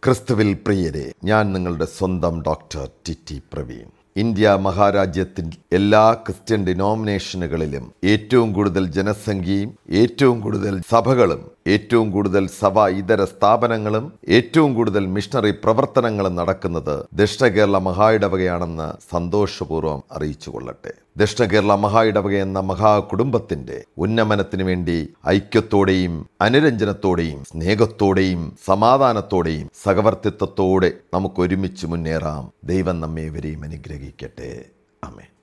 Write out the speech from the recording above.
ക്രിസ്തുവിൽ പ്രിയരെ ഞാൻ നിങ്ങളുടെ സ്വന്തം doctor T T Praveen India മഹാരാജ്യത്തിൽ എല്ലാ ക്രിസ്ത്യൻ ഡിനോമിനേഷനുകളിലും ഏറ്റവും കൂടുതൽ ജനസംഖ്യയും ഏറ്റവും കൂടുതൽ സഭകളും ഏറ്റവും കൂടുതൽ സഭ ഇതര സ്ഥാപനങ്ങളും ഏറ്റവും കൂടുതൽ മിഷണറി പ്രവർത്തനങ്ങളും നടക്കുന്നത് ദക്ഷിണ കേരള മഹായിടവകയാണെന്ന് സന്തോഷപൂർവ്വം അറിയിച്ചു കൊള്ളട്ടെ ദക്ഷിണ കേരള മഹായിടവക എന്ന മഹാകുടുംബത്തിന്റെ ഉന്നമനത്തിനു വേണ്ടി ഐക്യത്തോടെയും അനുരഞ്ജനത്തോടെയും സ്നേഹത്തോടെയും സമാധാനത്തോടെയും സഹവർത്തിത്വത്തോടെ നമുക്ക് ഒരുമിച്ച് മുന്നേറാം ദൈവം നമ്മെ ഇവരെയും അനുഗ്രഹിക്കട്ടെ അമേ